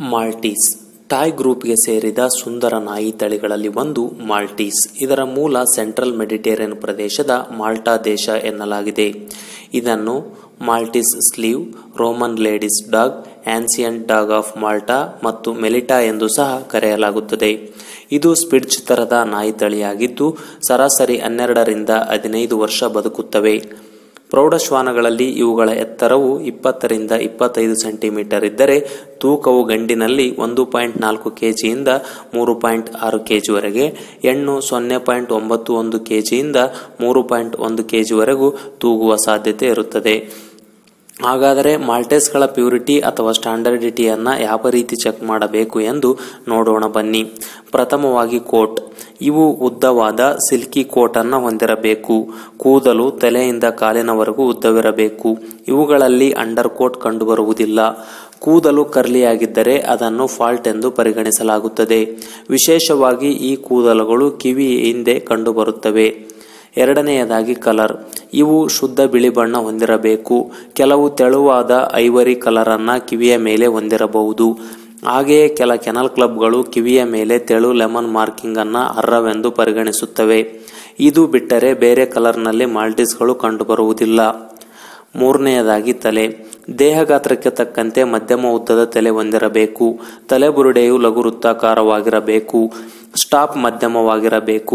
ಮಾಲ್ಟೀಸ್ toy ಗ್ರೂಪ್ಗೆ ಸೇರಿದ ಸುಂದರ ನಾಯಿ ತಳಿಗಳಲ್ಲಿ ಒಂದು ಮಾಲ್ಟೀಸ್ ಇದರ ಮೂಲ ಸೆಂಟ್ರಲ್ ಮೆಡಿಟೇರಿಯನ್ ಪ್ರದೇಶದ ಮಾಲ್ಟಾ ದೇಶ ಎನ್ನಲಾಗಿದೆ ಇದನ್ನು Maltese sleeve Roman ladies dog ancient dog of Malta ಮತ್ತು ಮೆಲಿಟಾ ಎಂದು ಸಹ ಕರೆಯಲಾಗುತ್ತದೆ ಇದು ಸ್ಪಿಡ್ಜ್ ತರದ ನಾಯಿ ತಳಿಯಾಗಿದ್ದು ಸರಾಸರಿ ಹನ್ನೆರಡರಿಂದ ಹದಿನೈದು ವರ್ಷ ಬದುಕುತ್ತವೆ ಪ್ರೌಢಶ್ವಾನಗಳಲ್ಲಿ ಇವುಗಳ ಎತ್ತರವು ಇಪ್ಪತ್ತರಿಂದ ಇಪ್ಪತ್ತೈದು ಸೆಂಟಿಮೀಟರ್ ಇದ್ದರೆ ತೂಕವು ಗಂಡಿನಲ್ಲಿ ಒಂದು ಪಾಯಿಂಟ್ ನಾಲ್ಕು ಕೆಜಿಯಿಂದ ಮೂರು ಪಾಯಿಂಟ್ ಆರು ಕೆಜಿವರೆಗೆ ಹೆಣ್ಣು ಸೊನ್ನೆ ಪಾಯಿಂಟ್ ಒಂಬತ್ತು ಒಂದು ಕೆಜಿಯಿಂದ ಮೂರು ಪಾಯಿಂಟ್ ಒಂದು ಕೆಜಿವರೆಗೂ ತೂಗುವ ಸಾಧ್ಯತೆ ಇರುತ್ತದೆ ಹಾಗಾದರೆ ಮಾಲ್ಟೇಸ್ಗಳ ಪ್ಯೂರಿಟಿ ಅಥವಾ ಸ್ಟ್ಯಾಂಡರ್ಡಿಟಿಯನ್ನ ಯಾವ ರೀತಿ ಚೆಕ್ ಮಾಡಬೇಕು ಎಂದು ನೋಡೋಣ ಬನ್ನಿ ಪ್ರಥಮವಾಗಿ ಕೋಟ್ ಇವು ಉದ್ದವಾದ ಸಿಲ್ಕಿ ಕೋಟ್ ಅನ್ನ ಹೊಂದಿರಬೇಕು ಕೂದಲು ತಲೆಯಿಂದ ಕಾಲಿನವರೆಗೂ ಉದ್ದವಿರಬೇಕು ಇವುಗಳಲ್ಲಿ ಅಂಡರ್ ಕೋಟ್ ಕಂಡುಬರುವುದಿಲ್ಲ ಕೂದಲು ಕರ್ಲಿಯಾಗಿದ್ದರೆ ಅದನ್ನು ಫಾಲ್ಟ್ ಎಂದು ಪರಿಗಣಿಸಲಾಗುತ್ತದೆ ವಿಶೇಷವಾಗಿ ಈ ಕೂದಲುಗಳು ಕಿವಿ ಹಿಂದೆ ಕಂಡುಬರುತ್ತವೆ ಎರಡನೆಯದಾಗಿ ಕಲರ್ ಇವು ಶುದ್ಧ ಬಿಳಿ ಬಣ್ಣ ಹೊಂದಿರಬೇಕು ಕೆಲವು ತೆಳುವಾದ ಐವರಿ ಕಲರ್ ಅನ್ನ ಕಿವಿಯ ಮೇಲೆ ಹೊಂದಿರಬಹುದು ಹಾಗೆಯೇ ಕೆಲ ಕೆನಲ್ ಕ್ಲಬ್ಗಳು ಕಿವಿಯ ಮೇಲೆ ತೆಳು ಲೆಮನ್ ಮಾರ್ಕಿಂಗ್ ಅನ್ನ ಅರ್ಹವೆಂದು ಪರಿಗಣಿಸುತ್ತವೆ ಇದು ಬಿಟ್ಟರೆ ಬೇರೆ ಕಲರ್ನಲ್ಲಿ ಮಾಲ್ಟೀಸ್ಗಳು ಕಂಡುಬರುವುದಿಲ್ಲ ಮೂರನೆಯದಾಗಿ ತಲೆ ದೇಹ ಗಾತ್ರಕ್ಕೆ ತಕ್ಕಂತೆ ಮಧ್ಯಮ ಉದ್ದದ ತಲೆ ಹೊಂದಿರಬೇಕು ತಲೆಬುರುಡೆಯು ಲಘು ವೃತ್ತಾಕಾರವಾಗಿರಬೇಕು ಸ್ಟಾಪ್ ಮಧ್ಯಮವಾಗಿರಬೇಕು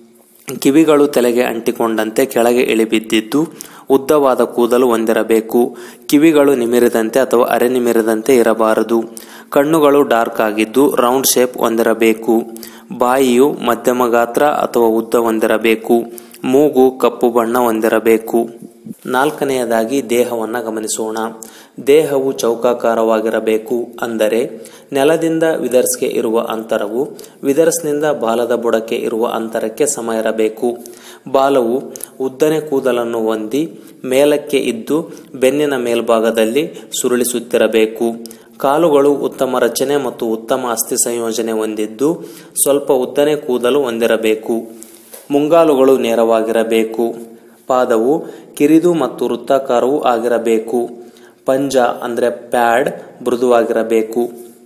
ಕಿವಿಗಳು ತಲೆಗೆ ಅಂಟಿಕೊಂಡಂತೆ ಕೆಳಗೆ ಇಳಿಬಿದ್ದಿದ್ದು ಉದ್ದವಾದ ಕೂದಲು ಹೊಂದಿರಬೇಕು ಕಿವಿಗಳು ನಿಮಿರಿದಂತೆ ಅಥವಾ ಅರೆ ನಿಮಿರಿದಂತೆ ಇರಬಾರದು ಕಣ್ಣುಗಳು ಡಾರ್ಕ್ ಆಗಿದ್ದು ರೌಂಡ್ ಶೇಪ್ ಹೊಂದಿರಬೇಕು ಬಾಯಿಯು ಮಧ್ಯಮ ಗಾತ್ರ ಅಥವಾ ಉದ್ದ ಹೊಂದಿರಬೇಕು ಮೂಗು ಕಪ್ಪು ಬಣ್ಣ ಹೊಂದಿರಬೇಕು ನಾಲ್ಕನೆಯದಾಗಿ ದೇಹವನ್ನ ಗಮನಿಸೋಣ ದೇಹವು ಚೌಕಾಕಾರವಾಗಿರಬೇಕು ಅಂದರೆ ನೆಲದಿಂದ ವಿದರ್ಸ್ಗೆ ಇರುವ ಅಂತರವು ವಿದರ್ಸ್ನಿಂದ ಬಾಲದ ಬುಡಕ್ಕೆ ಇರುವ ಅಂತರಕ್ಕೆ ಸಮ ಇರಬೇಕು ಬಾಲವು ಉದ್ದನೆ ಕೂದಲನ್ನು ಹೊಂದಿ ಮೇಲಕ್ಕೆ ಇದ್ದು ಬೆನ್ನಿನ ಮೇಲ್ಭಾಗದಲ್ಲಿ ಸುರುಳಿಸುತ್ತಿರಬೇಕು ಕಾಲುಗಳು ಉತ್ತಮ ರಚನೆ ಮತ್ತು ಉತ್ತಮ ಅಸ್ಥಿ ಸಂಯೋಜನೆ ಹೊಂದಿದ್ದು ಸ್ವಲ್ಪ ಉದ್ದನೆ ಕೂದಲು ಹೊಂದಿರಬೇಕು ಮುಂಗಾಲುಗಳು ನೇರವಾಗಿರಬೇಕು ಪಾದವು ಕಿರಿದು ಮತ್ತು ವೃತ್ತಾಕಾರವೂ ಆಗಿರಬೇಕು ಪಂಜ ಅಂದರೆ ಪ್ಯಾಡ್ ಮೃದುವಾಗಿರಬೇಕು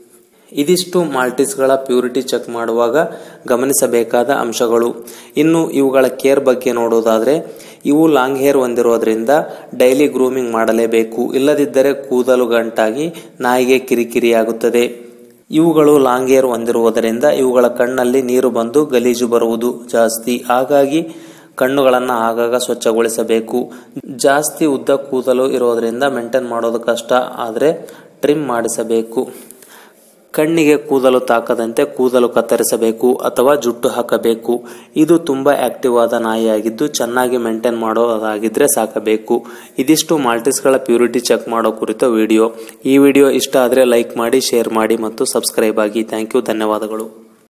ಇದಿಷ್ಟು ಮಾಲ್ಟೀಸ್ಗಳ ಪ್ಯೂರಿಟಿ ಚೆಕ್ ಮಾಡುವಾಗ ಗಮನಿಸಬೇಕಾದ ಅಂಶಗಳು ಇನ್ನು ಇವುಗಳ ಕೇರ್ ಬಗ್ಗೆ ನೋಡೋದಾದ್ರೆ ಇವು ಲಾಂಗ್ ಹೇರ್ ಹೊಂದಿರೋದ್ರಿಂದ ಡೈಲಿ ಗ್ರೂಮಿಂಗ್ ಮಾಡಲೇಬೇಕು ಇಲ್ಲದಿದ್ದರೆ ಕೂದಲು ಗಂಟಾಗಿ ನಾಯಿಗೆ ಕಿರಿಕಿರಿಯಾಗುತ್ತದೆ ಇವುಗಳು ಲಾಂಗ್ ಹೇರ್ ಹೊಂದಿರುವುದರಿಂದ ಇವುಗಳ ಕಣ್ಣಲ್ಲಿ ನೀರು ಬಂದು ಗಲೀಜು ಬರುವುದು ಜಾಸ್ತಿ ಹಾಗಾಗಿ ಕಣ್ಣುಗಳನ್ನು ಆಗಾಗ ಸ್ವಚ್ಛಗೊಳಿಸಬೇಕು ಜಾಸ್ತಿ ಉದ್ದ ಕೂದಲು ಇರೋದ್ರಿಂದ ಮೇಂಟೈನ್ ಮಾಡೋದು ಕಷ್ಟ ಆದರೆ ಟ್ರಿಮ್ ಮಾಡಿಸಬೇಕು ಕಣ್ಣಿಗೆ ಕೂದಲು ತಾಕದಂತೆ ಕೂದಲು ಕತ್ತರಿಸಬೇಕು ಅಥವಾ ಜುಟ್ಟು ಹಾಕಬೇಕು ಇದು ತುಂಬಾ ಆಕ್ಟಿವ್ ಆದ ನಾಯಿಯಾಗಿದ್ದು ಚೆನ್ನಾಗಿ ಮೇಂಟೈನ್ ಮಾಡೋದಾಗಿದ್ರೆ ಸಾಕಬೇಕು ಇದಿಷ್ಟು ಮಾಲ್ಟೀಸ್ಗಳ ಪ್ಯೂರಿಟಿ ಚೆಕ್ ಮಾಡೋ ಕುರಿತ ವಿಡಿಯೋ ಈ ವಿಡಿಯೋ ಇಷ್ಟ ಆದರೆ ಲೈಕ್ ಮಾಡಿ ಶೇರ್ ಮಾಡಿ ಮತ್ತು ಸಬ್ಸ್ಕ್ರೈಬ್ ಆಗಿ ಥ್ಯಾಂಕ್ ಯು ಧನ್ಯವಾದಗಳು